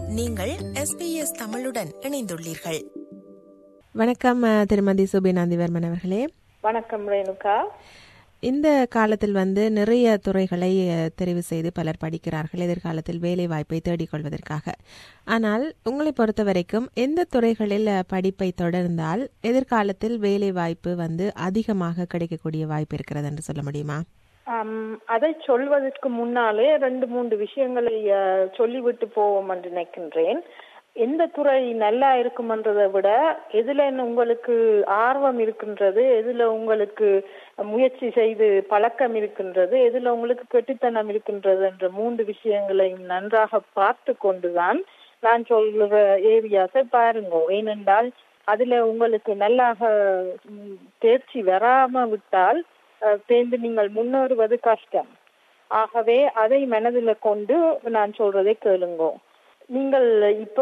நீங்கள் எஸ்பிஎஸ் தமிழுடன் இணைந்துள்ளீர்கள் வணக்கம் அஹ், திருமதி சுபிநாந்திவர்மன் அவர்களே வணக்கம் ரேணுகா இந்த காலத்தில் வந்து நிறைய துறைகளை அஹ், தெரிவு செய்து பலர் படிக்கிறார்கள் எதிர்காலத்தில் வேலை வாய்ப்பை தேடிக்கொள்வதற்காக ஆனால் உங்களை பொறுத்த வரைக்கும் எந்த துறைகளில் அஹ், படிப்பை தொடர்ந்தால் எதிர்காலத்தில் வேலை வாய்ப்பு வந்து அதிகமாக கிடைக்கக்கூடிய வாய்ப்பு இருக்கிறது என்று சொல்ல முடியுமா ஆம், அதை சொல்வதற்கு முன்னாலே ரெண்டு மூன்று விஷயங்களை அஹ், சொல்லிவிட்டு போவோம் என்று நினைக்கின்றேன் எந்த துறை நல்லா இருக்குமன்றதை விட எதுல உங்களுக்கு ஆர்வம் இருக்கின்றது எதுல உங்களுக்கு முயற்சி செய்து பழக்கம் இருக்கின்றது எதுல உங்களுக்கு கெட்டித்தனம் இருக்கின்றது என்ற மூன்று விஷயங்களையும் நன்றாக பார்த்து கொண்டுதான் நான் சொல்லுற ஏரியாஸை பாருங்க ஏனென்றால் அதுல உங்களுக்கு நல்லாக ம், தேர்ச்சி வராம விட்டால் அஹ், சேர்ந்து நீங்கள் முன்னேறுவது கஷ்டம் ஆகவே அதை மனதில் கொண்டு நான் சொல்றதை கேளுங்கோ நீங்கள் இப்போ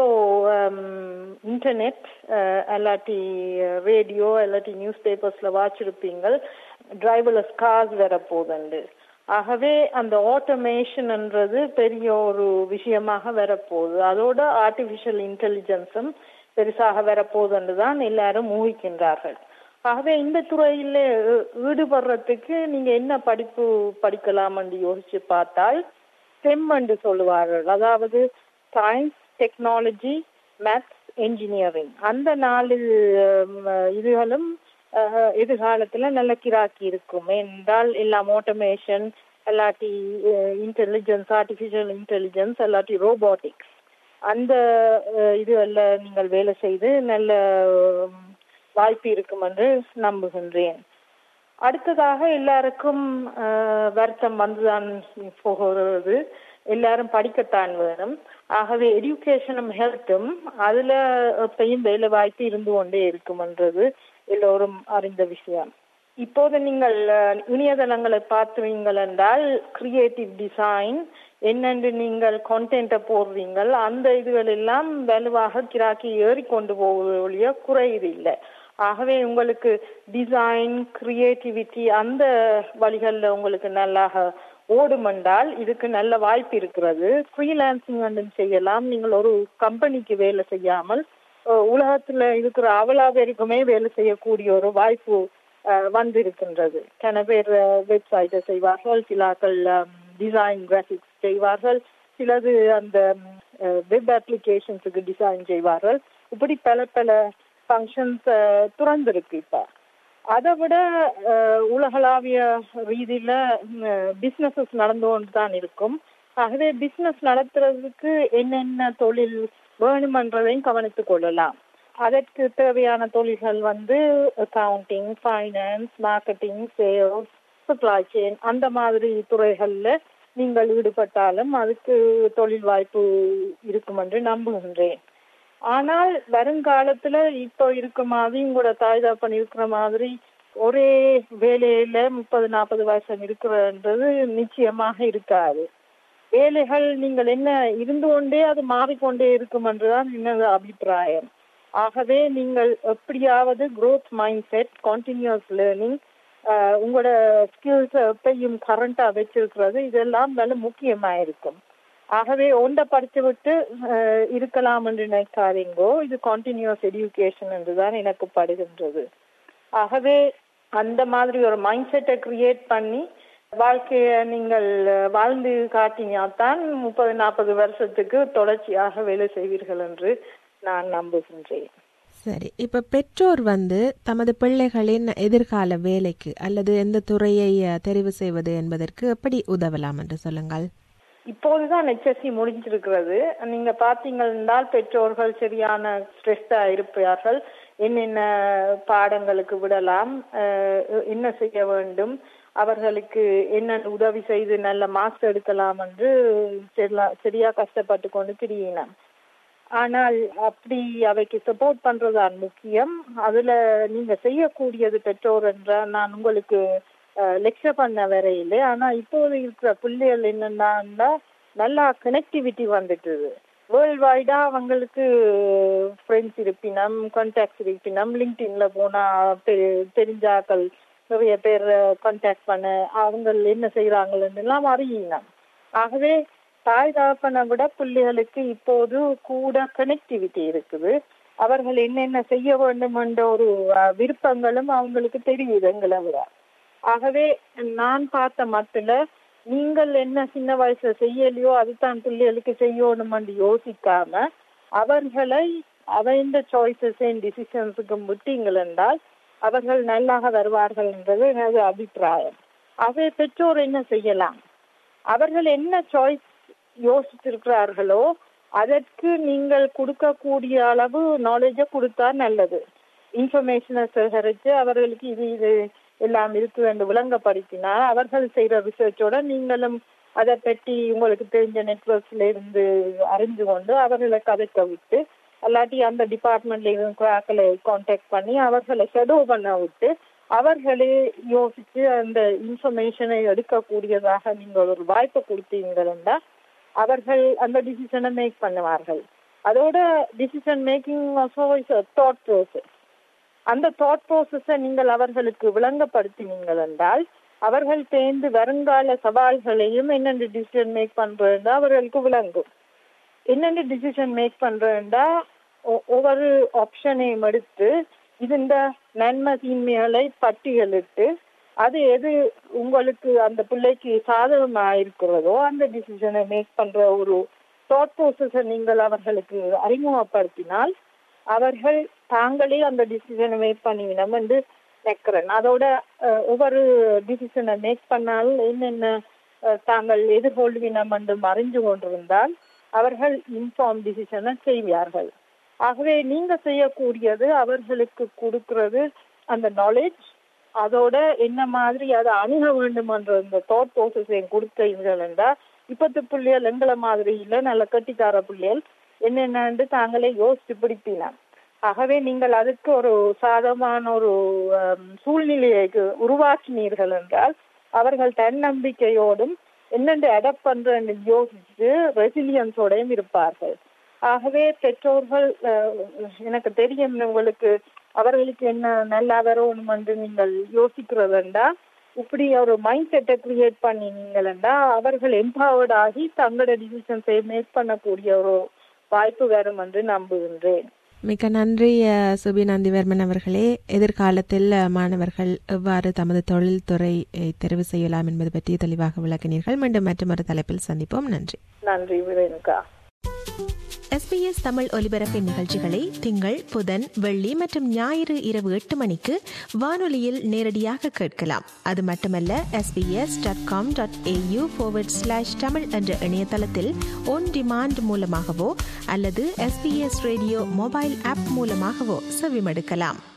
இன்டர்நெட் இல்லாட்டி ரேடியோ இல்லாட்டி நியூஸ் பேப்பர்ஸ்ல வாச்சிருப்பீங்கள் டிரைவர்லெஸ் கார்ஸ் வர போதுண்டு ஆகவே அந்த ஆட்டோமேஷன்ன்றது பெரிய ஒரு விஷயமாக வரப்போகுது அதோட ஆர்டிபிஷியல் இன்டெலிஜென்ஸும் பெருசாக வரப்போகுதுன்னு தான் எல்லாரும் ஊகிக்கின்றார்கள் ஆகவே இந்த துறையில ஈ- ஈடுபடுறதுக்கு நீங்க என்ன படிப்பு படிக்கலாம் என்று யோசிச்சு பார்த்தால் ஸ்டெம் என்று சொல்லுவார்கள் அதாவது சயின்ஸ் டெக்னாலஜி மேத்ஸ் என்ஜினியரிங் அந்த நாலு ம், இதுகளும் அஹ், எதிர்காலத்துல நல்ல கிராக்கி இருக்கும் என்றால் எல்லாம் ஆட்டோமேஷன் இல்லாட்டி இன்டெலிஜென்ஸ் ஆர்டிஃபிஷியல் இன்டெலிஜென்ஸ் இல்லாட்டி ரோபோட்டிக்ஸ் அந்த அஹ், இதுல நீங்கள் வேலை செய்து நல்ல உம், வாய்ப்பு இருக்கும் என்று நம்புகின்றேன் அடுத்ததாக எல்லாருக்கும் அஹ், வருத்தம் வந்துதான் போகிறது எல்லாரும் படிக்கத்தான் வேணும் ஆகவே எஜுகேஷனும் ஹெல்த்தும் அதுல எப்பயும் வேலை வாய்ப்பு இருந்து கொண்டே இருக்கும்ன்றது எல்லோரும் அறிந்த விஷயம் இப்போது நீங்கள் அஹ், இணையதளங்களை பார்த்தீங்கள் என்றால் கிரியேட்டிவ் டிசைன் என்னென்று நீங்கள் கண்டென்ட்டை போடுறீங்கள் அந்த இதுகள் எல்லாம் வலுவாக கிராக்கி ஏறிக்கொண்டு போவது ஒழிய குறையுது இல்லை ஆகவே உங்களுக்கு டிசைன் கிரியேட்டிவிட்டி அந்த வழிகளில் உங்களுக்கு நல்லாக ஓடுமென்றால் இதுக்கு நல்ல வாய்ப்பு இருக்கிறது ஃப்ரீலான்சிங் செய்யலாம் நீங்கள் ஒரு கம்பெனிக்கு வேலை செய்யாமல் அஹ், உலகத்துல இருக்கிற அவ்வளோ பேருக்குமே வேலை செய்யக்கூடிய ஒரு வாய்ப்பு அஹ், வந்திருக்கின்றது சில பேர் வெப்சைட்டை செய்வார்கள் சிலாக்கள் டிசைன் கிராஃபிக்ஸ் செய்வார்கள் சிலது அந்த வெப் அப்ளிகேஷன்ஸுக்கு டிசைன் செய்வார்கள் இப்படி பல பல ஃபங்க்ஷன்ஸ் துறந்திருக்கு இப்ப அதை விட அஹ், உலகளாவிய ரீதியில பிசினஸஸ் நடந்து கொண்டு தான் இருக்கும் ஆகவே பிசினஸ் நடத்துறதுக்கு என்னென்ன தொழில் வேணுமன்றதையும் கவனித்துக் கொள்ளலாம் அதற்கு தேவையான தொழில்கள் வந்து accounting finance marketing sales supply chain அந்த மாதிரி துறைகள்ல நீங்கள் ஈடுபட்டாலும் அதுக்கு தொழில் வாய்ப்பு இருக்கும் என்று நம்புகின்றேன் ஆனால் வருங்காலத்துல இப்போ இருக்க மாதிரி உங்களோட தாய் தகப்பன் இருக்கிற மாதிரி ஒரே வேலையில முப்பது நாற்பது வருஷம் இருக்கிறன்றது நிச்சயமாக இருக்காது வேலைகள் நீங்கள் என்ன இருந்து கொண்டே அது மாறிக்கொண்டே இருக்கும் என்றுதான் என்னது அபிப்பிராயம் ஆகவே நீங்கள் எப்படியாவது growth mindset continuous learning உங்களோட ஸ்கில்ஸ் எப்பயும் கரண்டா வச்சிருக்கிறது இதெல்லாம் நல்ல முக்கியமா இருக்கும் ஆகவே ஒன்றை படித்து விட்டு அஹ், இருக்கலாம் என்று நினைக்காதீங்கோ இது கான்டினியூஸ் எஜுகேஷன் என்றுதான் எனக்கு படுகின்றது ஆகவே அந்த மாதிரி ஒரு மைண்ட் செட்டை கிரியேட் பண்ணி வாழ்க்கைய நீங்கள் அஹ், வாழ்ந்து காட்டினால்தான் முப்பது நாற்பது வருஷத்துக்கு தொடர்ச்சியாக வேலை செய்வீர்கள் என்று நான் நம்புகின்றேன் சரி இப்ப பெற்றோர் வந்து தமது பிள்ளைகளின் எதிர்கால வேலைக்கு அல்லது எந்த துறையை அஹ், தெரிவு செய்வது என்பதற்கு எப்படி உதவலாம் என்று சொல்லுங்கள் இப்போதுதான் HSC முடிஞ்சிருக்கிறது நீங்க பாத்தீங்கன்னா பெற்றோர்கள் சரியான ஸ்ட்ரெஸ்டா இருப்பார்கள் என்னென்ன பாடங்களுக்கு விடலாம் அஹ், என்ன செய்ய வேண்டும் அவர்களுக்கு என்ன உதவி செய்து நல்ல மார்க்ஸ் எடுக்கலாம் என்று சரியா- சரியா கஷ்டப்பட்டு கொண்டு திரியினோம் ஆனால் அப்படி அவைக்கு சப்போர்ட் பண்றதுதான் முக்கியம் அதுல நீங்க செய்யக்கூடியது பெற்றோர் என்றால் நான் உங்களுக்கு லெக்சர் பண்ண வரையில ஆனா இப்போது இருக்கிற பிள்ளைகள் என்னன்னா நல்லா கனெக்டிவிட்டி வந்துட்டுது வேர்ல்ட் வைடா அவங்களுக்கு ஃப்ரெண்ட்ஸ் இருப்பினம் கான்டாக்ட்ஸ் இருப்பினம் லிங்க்டின்ல போனா தெ- தெரிஞ்சாக்கள் நிறைய பேர் கான்டாக்ட் பண்ண அவங்க என்ன செய்யறாங்கன்னு எல்லாம் அறியினம் ஆகவே தாய் தகப்பனை விட பிள்ளைகளுக்கு இப்போது கூட கனெக்டிவிட்டி இருக்குது அவர்கள் என்னென்ன செய்ய வேண்டும் என்ற ஒரு அஹ், விருப்பங்களும் அவங்களுக்கு தெரியுது எங்களை விட ஆகவே நான் பார்த்த மட்டில் நீங்கள் என்ன சின்ன வயசுல செய்யலையோ அதுதான் பிள்ளைகளுக்கு செய்யணும்னு யோசிக்காம அவர்களை அவைந்த சாய்ஸஸையும் டிசிஷன்ஸுக்கும் விட்டீங்கள் என்றால் அவர்கள் நல்லாக வருவார்கள் என்றது எனது அபிப்பிராயம் ஆகவே பெற்றோர் என்ன செய்யலாம் அவர்கள் என்ன சாய்ஸ் யோசித்திருக்கிறார்களோ அதற்கு நீங்கள் கொடுக்கக்கூடிய அளவு நாலேஜை கொடுத்தா நல்லது இன்ஃபர்மேஷனை சேகரித்து அவர்களுக்கு இது இது எல்லாம் இருக்கு என்று விளங்கப்படுத்தினா அவர்கள் செய்யற ரிசர்ச்சோட நீங்களும் அதை பற்றி உங்களுக்கு தெரிஞ்ச நெட்ஒர்க்ஸ்ல இருந்து அறிஞ்சு கொண்டு அவர்களை கதைக்க விட்டு அல்லாட்டி அந்த டிபார்ட்மெண்ட்ல இருக்கிற ஆக்களை கான்டாக்ட் பண்ணி அவர்களை ஷெடோ பண்ண விட்டு அவர்களே யோசிச்சு அந்த இன்ஃபர்மேஷனை எடுக்கக்கூடியதாக நீங்கள் ஒரு வாய்ப்பை கொடுத்தீங்கன்னா அவர்கள் அந்த டிசிஷனை மேக் பண்ணுவார்கள் அதோட decision making also is thought process அந்த தாட் ப்ரோசஸை நீங்கள் அவர்களுக்கு விளங்கப்படுத்தினீங்கள் என்றால் அவர்கள் தேர்ந்து வருங்கால சவால்களையும் என்னென்ன டிசிஷன் மேக் பண்றதுன்னா அவர்களுக்கு விளங்கும் என்னென்ன டிசிஷன் மேக் பண்றதுண்டா ஒவ்வொரு ஆப்ஷனையும் எடுத்து இந்த நன்மை தீன்மைகளை பட்டியலிட்டு அது எது உங்களுக்கு அந்த பிள்ளைக்கு சாதகமா இருக்கிறதோ அந்த டிசிஷனை மேக் பண்ற ஒரு தாட் ப்ரோசஸை நீங்கள் அவர்களுக்கு அறிமுகப்படுத்தினால் அவர்கள் தாங்களே அந்த டிசிஷனை மேக் பண்ணிவிடும் என்று நினைக்கிறேன் அதோட அஹ், ஒவ்வொரு டிசிஷனை மேக் பண்ணாலும் என்னென்ன அஹ், தாங்கள் எதிர்கொள்வினம் என்று அறிஞ்சு கொண்டிருந்தால் அவர்கள் இன்ஃபார்ம் டிசிஷனை செய்வார்கள் ஆகவே நீங்க செய்யக்கூடியது அவர்களுக்கு கொடுக்கிறது அந்த நாலேஜ் அதோட என்ன மாதிரி அதை அணுக வேண்டும் என்ற இந்த தாட் ப்ரோசஸையும் கொடுத்தீர்கள் என்றால் இப்பத்து பிள்ளைகள் எங்களை மாதிரி இல்லை நல்ல கட்டிக்கார பிள்ளைகள் என்னென்னு தாங்களே யோசிச்சு பிடிப்பினா ஆகவே நீங்கள் அதுக்கு ஒரு சாதகமான ஒரு ஆம், சூழ்நிலையை உருவாக்கினீர்கள் என்றால் அவர்கள் தன்னம்பிக்கையோடும் என்னென்று அடாப்ட் பண்றேன்னு யோசிச்சு ரெசிலியன்ஸோடையும் இருப்பார்கள் ஆகவே பெற்றோர்கள் அஹ், எனக்கு தெரியும் உங்களுக்கு அவர்களுக்கு என்ன நல்லா வரணும் என்று நீங்கள் யோசிக்கிறதுண்டா இப்படி ஒரு மைண்ட் செட்டை கிரியேட் பண்ணினீங்களா அவர்கள் எம்பவர்ட் ஆகி தங்களோட டிசிஷன்ஸை மேக் பண்ணக்கூடிய ஒரு வாய்ப்பு வரும் என்று நம்புகின்றேன் மிக்க நன்றி அஹ், சுபி நந்திவர்மன் அவர்களே எதிர்காலத்தில் அஹ், மாணவர்கள் எவ்வாறு தமது தொழில்துறையை தெரிவு செய்யலாம் என்பது பற்றி தெளிவாக விளக்கினீர்கள் மீண்டும் மற்றொரு தலைப்பில் சந்திப்போம் நன்றி நன்றி விரேனுகா எஸ்பிஎஸ் தமிழ் ஒலிபரப்பின் நிகழ்ச்சிகளை திங்கள் புதன் வெள்ளி மற்றும் ஞாயிறு இரவு எட்டு மணிக்கு வானொலியில் நேரடியாக கேட்கலாம் அது மட்டுமல்ல SBS dot com dot AU slash Tamil என்ற இணையதளத்தில் ஒன் டிமாண்ட் மூலமாகவோ அல்லது எஸ்பிஎஸ் ரேடியோ மொபைல் ஆப் மூலமாகவோ செவிமடுக்கலாம்